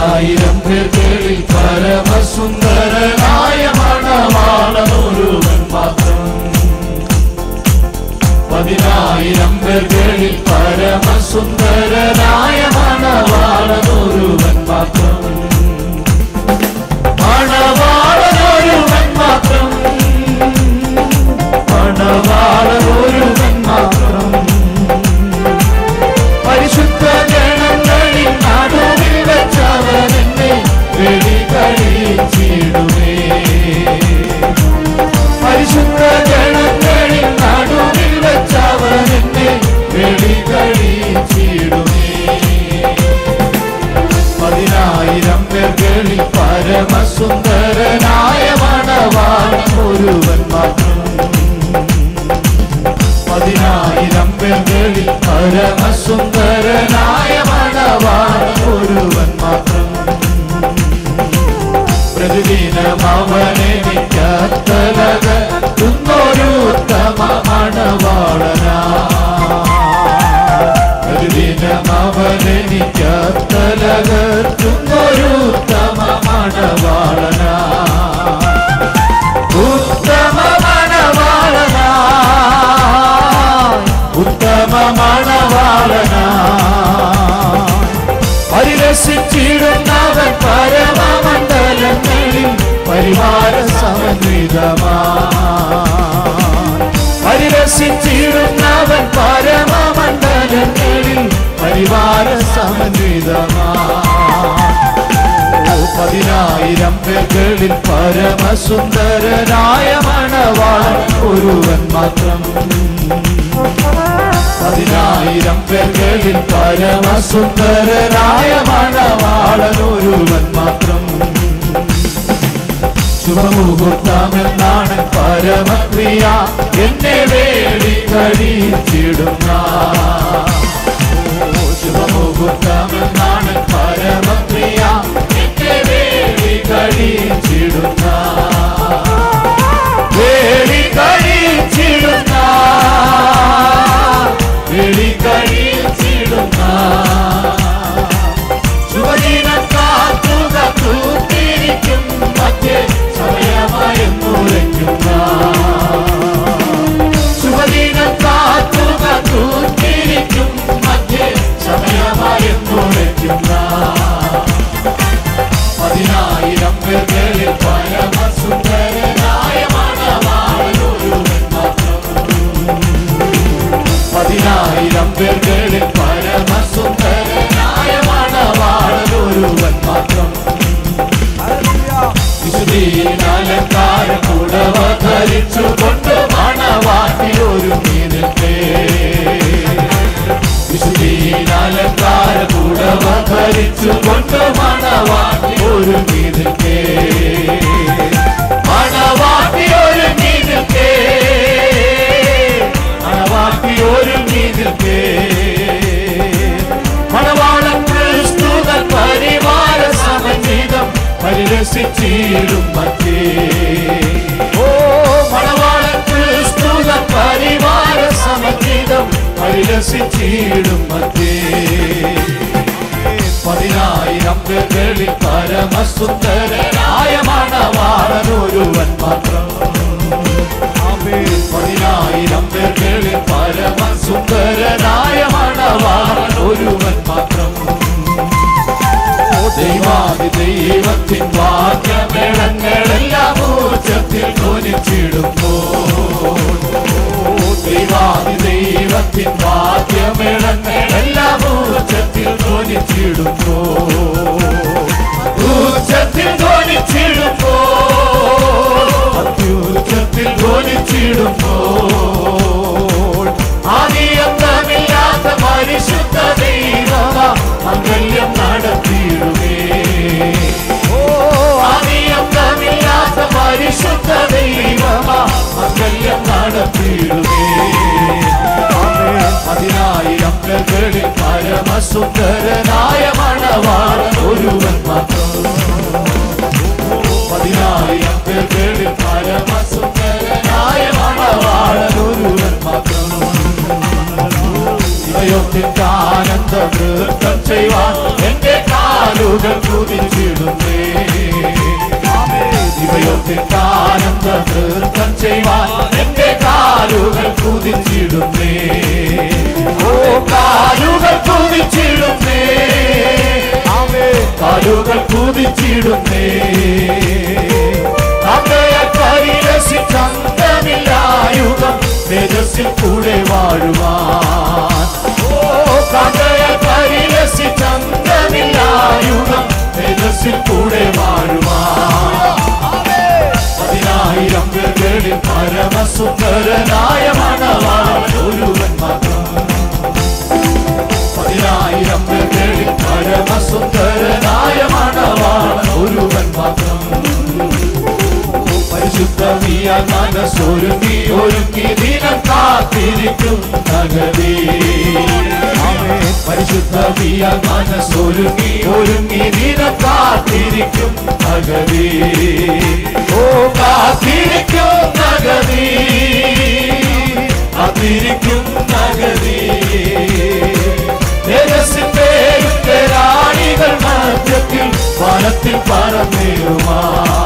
പതിനായിരം പേർകളിൽ പരമസുന്ദരനായ മണവാളനൊരുവൻ മാത്രം പതിനായിരം പേർകളിൽ പരമസുന്ദരനായ മണവാളനൊരുവൻ മാത്രം മണവാളനൊരുവൻ മാത്രം മണവാളനൊരുവൻ മാത്രം പരിശുദ്ധ ജനങ്ങളിൽ നടുവിൽ വെച്ചവൻ എന്നെ വെളി കഴിച്ചിടുമേ പരിശുദ്ധ ജനങ്ങളിൽ നടുവിൽ വെച്ചവൻ എന്നെ വെളി കഴിച്ചിടുമേ പതിനായിരം പേർകളിൽ പരമസുന്ദരനായ മണവാൻ ഒരുവൻ മാത്രം പതിനായിരം പേർകളിൽ പരമസുന്ദരനായ മണവാൻ ഒരുവൻ മാത്രം പ്രതിദിനം അവനെ നിക്കത്തലക തുന്നൊരു ഉത്തമ മണവാളനാ പ്രതിദിനം അവനെ നിക്കത്തലക തുന്നൊരു ഉത്തമ മണവാളനാ ഉത്തമ മണവാളനാ ഉത്തമ മണവാളനാ പരിരസിച്ചിടുന്നവൻ പരമമണ്ഡലങ്ങളിൽ പരിവാര സമന്വിതമാ പരിരസിച്ചിടുന്നവൻ പരമമണ്ഡലങ്ങളിൽ പരിവാര സമന്വിതമാ ഓ പതിനായിരം പേർകളിൽ പരമസുന്ദരനായ മണവാളൻ ഒരുവൻ മാത്രം പതിനായിരം പേർകളിൽ പരമസുന്ദരനായ മണവാളൻ ഒരുവൻ മാത്രം ശുഭമുഹൂർത്തമെന്നാണ് പരമക്രിയ എന്നെ വേടി കഴിച്ചിടുന്ന ഓ, ശുഭമുഹൂർത്തമെന്നാണ് പരമക്രിയ എന്നെ വേടി കഴിച്ചിടുന്ന വേടി കഴിച്ചിടുന്ന വേടി കഴിച്ചിടുന്ന ശുഭദിനം കാത്തുക കൂത്തിരിക്കും മധ്യേ സമയമായും മുളയ്ക്കുന്ന ശുഭദിനം കാത്തുക കൂത്തിരിക്കും മധ്യേ സമയമായും മുളയ്ക്കുന്ന പതിനായിരം പേർകളിൽ പരമസുന്ദരനായ മണവാളനൊരുവൻ മാത്രം പതിനായിരം പേർകളിൽ പരമസുന്ദരനായ മണവാളനൊരുവൻ മാത്രം വിശുദ്ധീനാലക്കാര കുടവ ധരിച്ചു കൊണ്ട് മണവാട്ടിൽ ഒരു മീനിട്ടേ വിശുദ്ധീനാലക്കാര കുടവ ധരിച്ചു കൊണ്ട് മണവാട്ടി ഒരു മീനിട്ടേ മണവാട്ടി ഒരു മീനിട്ടേ മണവാട്ടി ഒരു മീനിട്ടേ മണവാളൻ ക്രിസ്തുതൻ പരിവാര സമജീതം പരിരസിച്ചിടും മറ്റേ ഓ മണവാളൻ ക്രിസ്തുതൻ പരിവാര സമജീതം പരിരസിച്ചിടും മറ്റേ പതിനായിരം പേർകളിൽ പരമസുന്ദരനായ മണവാളൻ ഒരുവൻ മാത്രം പതിനായിരം പേർകളിൽ പരമസുന്ദരനായ മണവാളൻ ഒരുവൻ മാത്രം ഓ ദൈവാദി ദൈവത്തിൻ വാക്യമേളങ്ങളെല്ലാം ഊർജത്തിൽ ധ്വനിച്ചിടുമ്പോൾ ഓ ദൈവാദി ദൈവത്തിൻ വാക്യമേളങ്ങളെല്ലാം ഊർജത്തിൽ ധ്വനിച്ചിടുമ്പോൾ ഊർജത്തിൽ ധ്വനിച്ചിടുമ്പോൾ അത്യുച്ചത്തിൽ ധ്വനിച്ചിടുമ്പോൾ ആദിയന്തമില്ലാത്ത പരിശുദ്ധ ദൈവമ മംഗല്യം നടത്തിയിടുമേ ഓ ആദിയന്തമില്ലാത്ത പരിശുദ്ധ ദൈവമ മംഗല്യം നടത്തിയിടുമേ ആമേൻ. പതിനായിരം പേർകളിൽ പരമസുന്ദരനായ കാലുകൾ കുതിച്ചിടുന്നേ ദിവയോത്തിക്കാനന്ദ നൃത്തം ചെയ്യുവാൻ എന്റെ കാലുകൾ കുതിച്ചിടുന്നേ ഓ കാലുകൾ കുതിച്ചിടുന്നേ കാലുകൾ കുതിച്ചിടുന്നേ അങ്ങയെ പരിരസിച്ചന്തമില്ലായുഗം തേജസ്സിൽ കൂടെ വാഴുവാൻ ഓ കഥയെ പരിരസിച്ചന്തമില്ലായുഗം തേജസ്സിൽ കൂടെ വാഴുവാൻ പതിനായിരം പേർകളിൽ പരമസുന്ദരനായ മണവാളൻ ഒരുവൻ മാത്രം പതിനായിരം പേർകളിൽ പരമസുന്ദരനായ മണവാളൻ ഒരുവൻ മാത്രം പരിശുദ്ധമിയ മനസ്സൊരുങ്ങി ഒരുങ്ങി ദിനം കാത്തിരിക്കും നഗരേ പരിശുദ്ധമിയ മനസ്സൊരുങ്ങി ഒരുങ്ങി ദിനം കാത്തിരിക്കും നഗരേ ഓ കാത്തിരിക്കും നഗരേ കാത്തിരിക്കും നഗരേ തേജസ്സിന്റെ റാണികൾ മധ്യത്തിൽ വനത്തിൽ പറന്നേറുമാ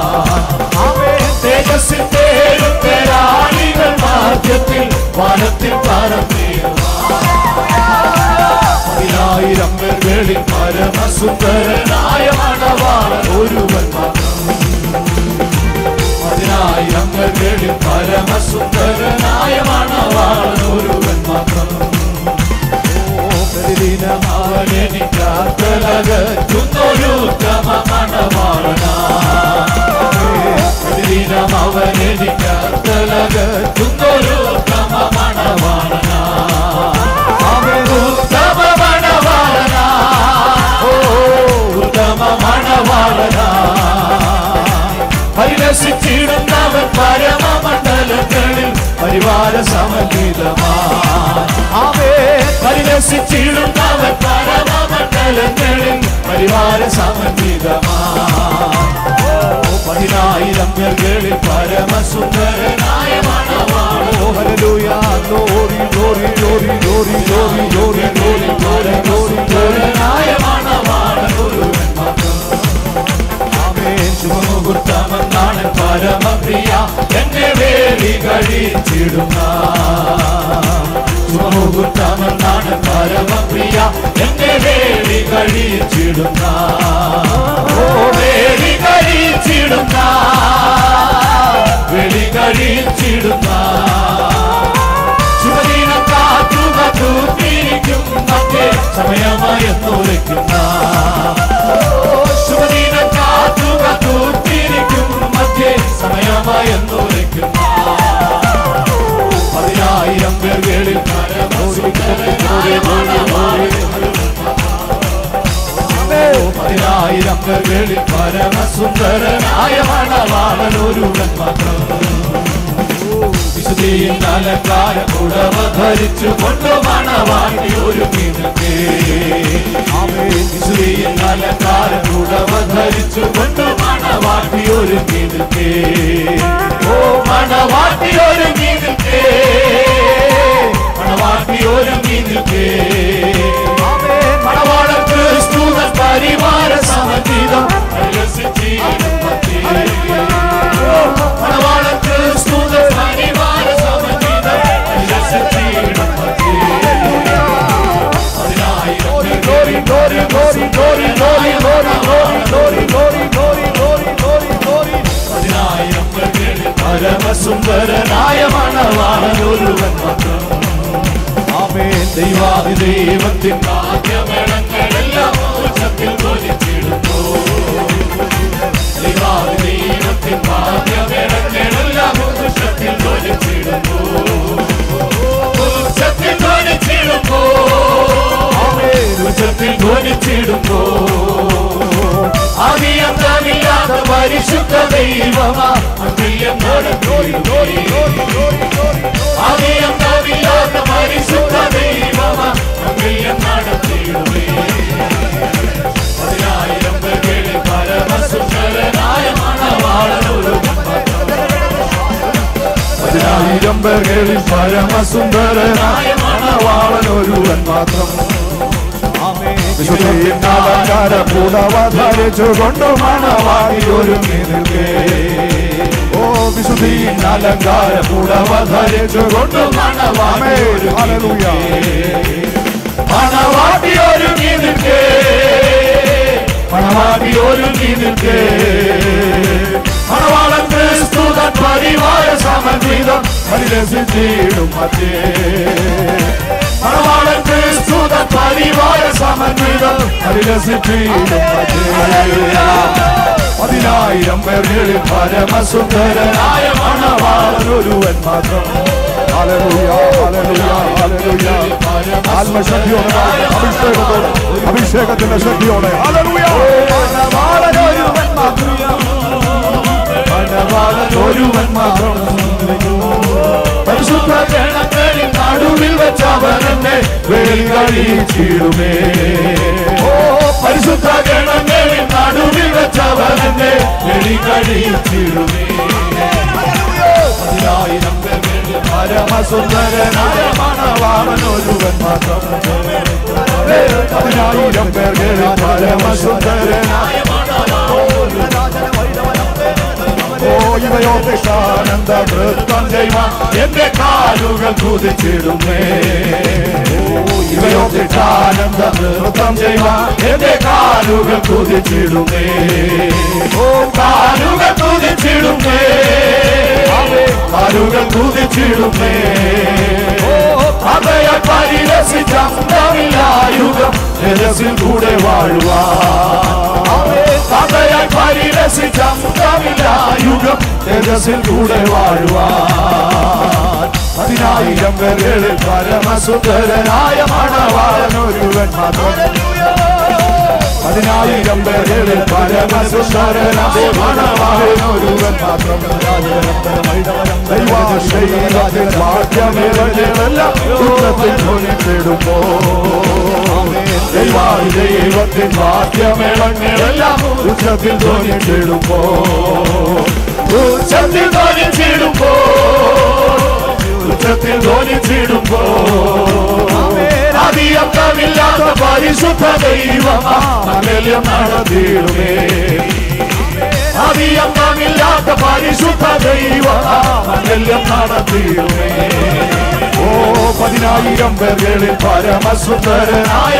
തേജസ്സിന്റെ റാണികൾ മധ്യത്തിൽ വനത്തിൽ പറന്നേറുമാ പതിനായിരം പേർകളിൽ പരമസുന്ദരനായ മണവാളൻ ഒരുവൻ മാത്രം പതിനായിരം പേർകളിൽ പരമസുന്ദരനായ മണവാളൻ ഒരുവൻ മാത്രം പ്രതിദിനം അവൻ എനിക്കാത്തലകുന്നൊരു ഉത്തമ മണവാളനാ പ്രതിദിനം അവൻ എനിക്കാത്തലകുന്നൊരു ഉത്തമ മണവാളനാ അവൻ ഉത്തമ മണവാളനാ ഓ ഉത്തമ മണവാളനാ പരിലസിച്ചിടുന്നവൻ പരമമണ്ഡലങ്ങളിൽ പരിവാര സമന്വിതമാവേ പരിലസിച്ചിടുന്നവൻ പരമമണ്ഡലങ്ങളിൽ പരിവാര സമന്വിതമാ പതിനായിരം പേർകളിൽ പരമസുന്ദരനായ മണവാളോ hallelujah glory glory glory glory glory glory glory glory glory സുന്ദരനായ മണവാളൻ ഒരുവൻ മാത്രം ആമേൻ ശുഭമുഹൂർത്തമെന്നാണ് പരമപ്രിയ എന്നെ വേലി കഴിച്ചിടുന്ന ശുഭമുഹൂർത്തമെന്നാണ് പരമപ്രിയ എന്നെ വേലി കഴിച്ചിടുന്ന ഓ വേലി കഴിച്ചിടുന്ന വെളി കഴിച്ചിടുന്ന ശുഭദിനം കാത്തുക തൂത്തിരിക്കും മറ്റേ സമയമായെന്നുരയ്ക്കുന്ന ശുഭദിനം കാത്തുക തൂത്തിരിക്കും മധ്യേ സമയമായെന്നുരയ്ക്കുന്ന പതിനായിരം പേർകളിൽ പതിനായിരം പേർകളിൽ പരമസുന്ദരനായ മണവാളൻ ഒരുവൻ മാത്രം വിശുദ്ധിയിൽ നലക്കാര ഉടവ ധരിച്ചു കൊണ്ട് മണവാട്ടി ഒരു നിൽക്കേ വിശുദ്ധിയിൽ നലക്കാര ഉടവ ധരിച്ചു കൊണ്ട് മണവാട്ടി ഒരു നിൽക്കേ ഓ മണവാട്ടി ഒരു നിൽക്കേ മണവാട്ടി ഒരു നിൽക്കേ മണവാളൻ ക്രിസ്തുവൻ പരിവാര സമതീതം മണവാളൻ ക്രിസ്തുവൻ പരിവാര സമതീതം പരമസുന്ദരനായ മണവാളൻ ഒരുവൻ മാത്രം ആമേൻ ദൈവാദി ദൈവത്തിൻ ഭാഗ്യമേളങ്ങളെല്ലാം ഉച്ചത്തിൽ ധ്വനിച്ചിടുന്നു ദൈവാദി ദൈവത്തിൻ ഭാഗ്യമേളങ്ങളെല്ലാം ഉച്ചത്തിൽ ധ്വനിച്ചിടുന്നു ഉച്ചത്തിൽ ധ്വനിച്ചിടുന്നു ആമേൻ ഉച്ചത്തിൽ ധ്വനിച്ചിടുന്നു ആദിയന്തമില്ലാത്ത പരിശുദ്ധ ദൈവമാ അന്ത്യം ആദിയന്തമില്ലാത്ത പരിശുദ്ധ ദൈവമാ അന്ത്യം നടത്തിയിടുവേ പതിനായിരം പേർകളിൽ പരമസുന്ദരനായ മണവാളനൊരു പതിനായിരം പേർകളിൽ പരമസുന്ദരനായ മണവാളൻ ഒരുവൻ മാത്രം ആമേ വിശുദ്ധിൻ അലങ്കാര പുടവ ധരിച്ചുകൊണ്ട് മണവാട്ടി ഒരുങ്ങി നിൽക്കേ ഓ വിശുദ്ധിൻ അലങ്കാര പുടവ ധരിച്ചുകൊണ്ട് മണവാമേ ഹല്ലേലൂയ മണവാട്ടി ഒരുങ്ങി നിൽക്കേ മണവാട്ടി ഒരുങ്ങി നിൽക്കേ മണവാളൻ ക്രിസ്തുതൻ പരിവാര സമന്വിതം പരിരസിച്ചിടും മധ്യേ മണവാളൻ ക്രിസ്തുതൻ പരിവാര സമന്വിതം പരിരസിച്ചിടും മധ്യേ പതിനായിരം പേർകളിൽ പരമസുന്ദരനായ മണവാളൻ ഒരുവൻ മാത്രം ഹല്ലേലൂയ ഹല്ലേലൂയ ഹല്ലേലൂയ ആത്മശക്തിയോടെ അഭിഷേകത്തോടെ അഭിഷേകത്തിന്റെ ശക്തിയോടെ ഹല്ലേലൂയ മണവാളൻ ഒരുവൻ മാത്രം മണവാളൻ ഒരുവൻ മാത്രം പരിശുദ്ധ ജനങ്ങളിൽ നടുവിൽ വെച്ച അവനെന്നെ വേലി കഴിച്ചിടുമേ ഓ പരിശുദ്ധ ജനങ്ങളിൽ നടുവിൽ വെച്ച അവനെന്നെ വേലി കഴിച്ചിടുമേ പതിനായിരം പേരിൽ പരമസുന്ദരനായ മണവാളൻ ഒരുവൻ മാത്രം പതിനായിരം പേർകളിൽ പരമസുന്ദരനായ ഓ ഇവയോ ആനന്ദ നൃത്തം ചെയ്യുവാൻ എന്റെ കാലുകൾ കുതിച്ചിടുമേ ഇവയോ ആനന്ദ നൃത്തം ചെയ്യുവാൻ എന്റെ കാലുകൾ കുതിച്ചിടുമേ ഓ കാലുകൾ കുതിച്ചിടുമേ കാലുകൾ കുതിച്ചിടുമേ അതയ പരിരസിച്ചുകം രസിൽ കൂടെ വാഴുവാ കഥയായി പരിരസിച്ചുകം രസിൽ കൂടെ വാഴുവാൻ പതിനായിരം പേരുകളിൽ പരമസുന്ദരനായ മണവാളൻ ഒരുവൻ മാത്രം പതിനായിരം പേരുകളിൽ പരമസുന്ദരനായ മണവാളൻ ഒരുവൻ മാത്രം ദൈവാശ്രയത്തിൽ വാദ്യമേളങ്ങളെല്ലാം ഉച്ചത്തിൽ ധ്വനിച്ചിടുമ്പോ ദൈവാദി ദൈവത്തിൻ വാദ്യമേളങ്ങളെല്ലാം ഉച്ചത്തിൽ ധ്വനിച്ചിടുമ്പോ ഉച്ചത്തിൽ ധ്വനിച്ചിടുമ്പോ ഉച്ചത്തിൽ ധ്വനിച്ചിടുമ്പോ അതിയന്തമില്ലാത്ത പരിശുദ്ധ ദൈവം മംഗല്യം നടത്തിയിടുമേ അതിയന്തമില്ലാത്ത പരിശുദ്ധ ദൈവം മംഗല്യം നടത്തിയിടുമേ ഓ പതിനായിരം പേർകളിൽ പരമസുന്ദരനായ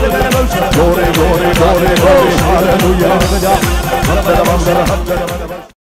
Glory, glory, glory, glory, hallelujah.